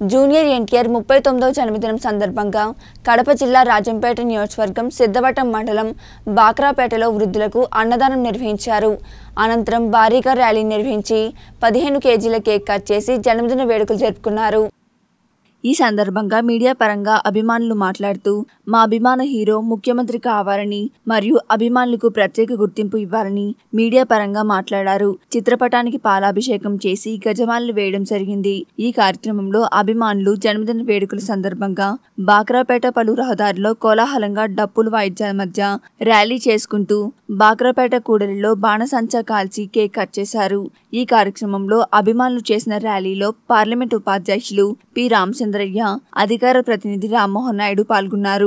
junior NTR ముప్పై తొమ్మిదవ జన్మదినం సందర్భంగా కడప జిల్లా రాజంపేట నియోజకవర్గం సిద్ధవటం మండలం బాక్రాపేటలో వృద్ధులకు అన్నదానం నిర్వహించారు అనంతరం భారీగా ర్యాలీ నిర్వహించి పదిహేను కేజీల కేక్ కట్ చేసి జన్మదిన వేడుకలు జరుపుకున్నారు ఈ సందర్భంగా మీడియా పరంగా అభిమానులు మాట్లాడుతూ మా అభిమాన హీరో ముఖ్యమంత్రి కావాలని మరియు అభిమానులకు ప్రత్యేక గుర్తింపు ఇవ్వాలని మీడియా పరంగా మాట్లాడారు చిత్రపటానికి పాలాభిషేకం చేసి గజమాలలు వేయడం జరిగింది ఈ కార్యక్రమంలో అభిమానులు జన్మదిన వేడుకల సందర్భంగా బాక్రాపేట పలు రహదారిలో కోలాహలంగా డప్పులు వాయిద్యాల మధ్య ర్యాలీ చేసుకుంటూ బాక్రాపేట కూడలిలో బాణసంచా కాల్చి కేక్ కట్ చేశారు ఈ కార్యక్రమంలో అభిమానులు చేసిన ర్యాలీలో పార్లమెంట్ ఉపాధ్యక్షులు పి రామచంద్రయ్య అధికార ప్రతినిధి రామ్మోహన్ నాయుడు పాల్గొన్నారు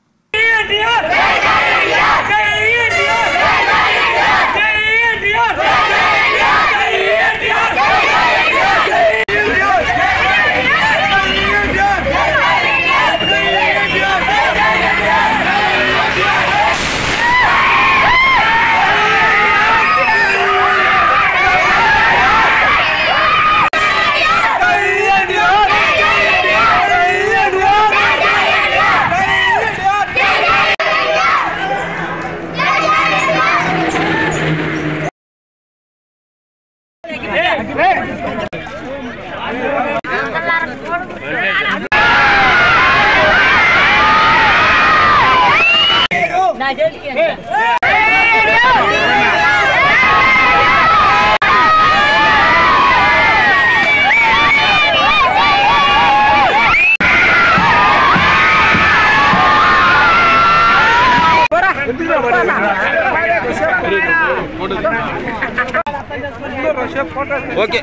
ఓకే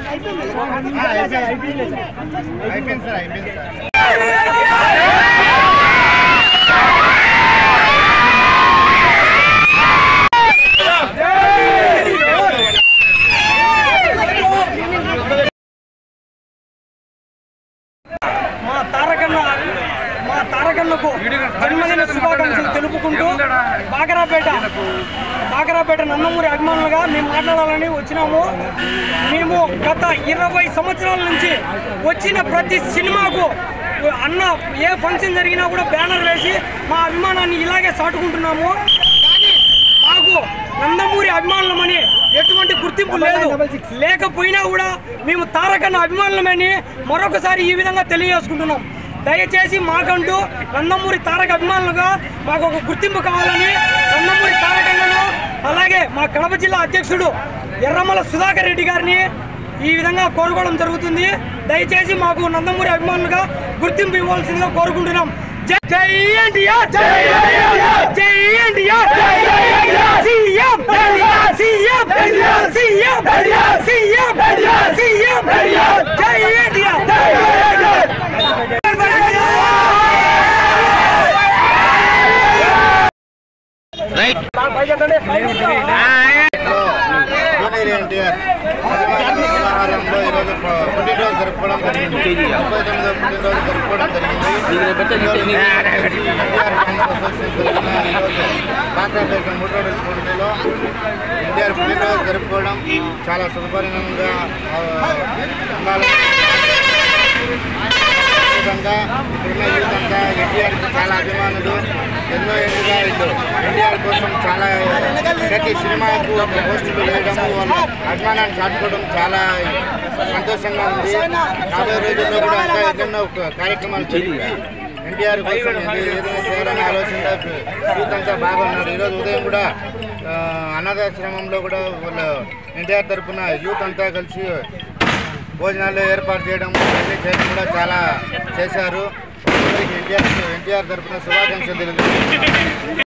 మా తారకన్న మా తారకన్నకు జన్మదిన శుభాకాంక్షలు తెలుపుకుంటూ బాగరాపేట బాగరాపేట నందమూరి అభిమానులుగా మేము మాట్లాడాలని వచ్చినాము మేము గత ఇరవై సంవత్సరాల నుంచి వచ్చిన ప్రతి సినిమాకు అన్న ఏ ఫంక్షన్ జరిగినా కూడా బ్యానర్ వేసి మా అభిమానాన్ని ఇలాగే చాటుకుంటున్నాము కానీ మాకు నందమూరి అభిమానులమని ఎటువంటి గుర్తింపు లేదు లేకపోయినా కూడా మేము తారకన్న అభిమానులమని మరొకసారి ఈ విధంగా తెలియజేసుకుంటున్నాం దయచేసి మాకంటూ నందమూరి తారక అభిమానులుగా మాకు ఒక గుర్తింపు కావాలని నందమూరి తారకన్నను అలాగే మా కడప జిల్లా అధ్యక్షుడు ఎర్రమల సుధాకర్ రెడ్డి గారిని ఈ విధంగా కోరుకోవడం జరుగుతుంది దయచేసి మాకు నందమూరి అభిమానులుగా గుర్తింపు ఇవ్వాల్సిందిగా కోరుకుంటున్నాం జై జై ఎన్టీఆర్ జై జై NTR CM CM CM CM CM జై ఎన్టీఆర్ రైట్ జూనియర్ ఎన్టీఆర్ వ్యవహారంలో ఈరోజు ప- పుట్టినరోజు జరుపుకోవడం జరిగింది ముప్పై తొమ్మిదో పుట్టినరోజు జరుపుకోవడం జరిగింది ఎన్టీఆర్ ఫ్యాన్స్ అసోసియేషన్ తరఫున ఈరోజు కాకరాపేట మూడు రోజుల పోటీలో ఎన్టీఆర్ పుట్టినరోజు జరుపుకోవడం చాలా శుభపరిణంగా ఆ, ఉండాలని విధంగా ఇప్పుడున్న యూత్ అంతా ఎన్టీఆర్కి చాలా అభిమానులు ఎన్నో ఏళ్ళుగా వీళ్ళు ఎన్టీఆర్ కోసం చాలా ప్రతి సినిమాకు ఒక పోస్టులు వేయడం వాళ్ళ అభిమానాన్ని చాటుకోవడం చాలా సంతోషంగా ఉంది రాబోయే రోజుల్లో కూడా ఇంకా ఎన్నెన్నో కార్యక్రమాలు జరిపి ఎన్టీఆర్ కోసం ఏది- ఏదైనా చేయాలని ఆలోచన యూత్ అంతా బాగున్నారు ఈరోజు ఉదయం కూడా ఆ, అనాథాశ్రమంలో కూడా వాళ్ళ ఎన్టీఆర్ తరఫున యూత్ అంతా కలిసి భోజనాలు ఏర్పాటు చేయడం ఇవన్నీ చేయడం కూడా చాలా చేశారు అందరికీ ఎన్టీఆర్ ఎన్టీఆర్ తరఫున శుభాకాంక్షలు తెలియజేస్తున్నాను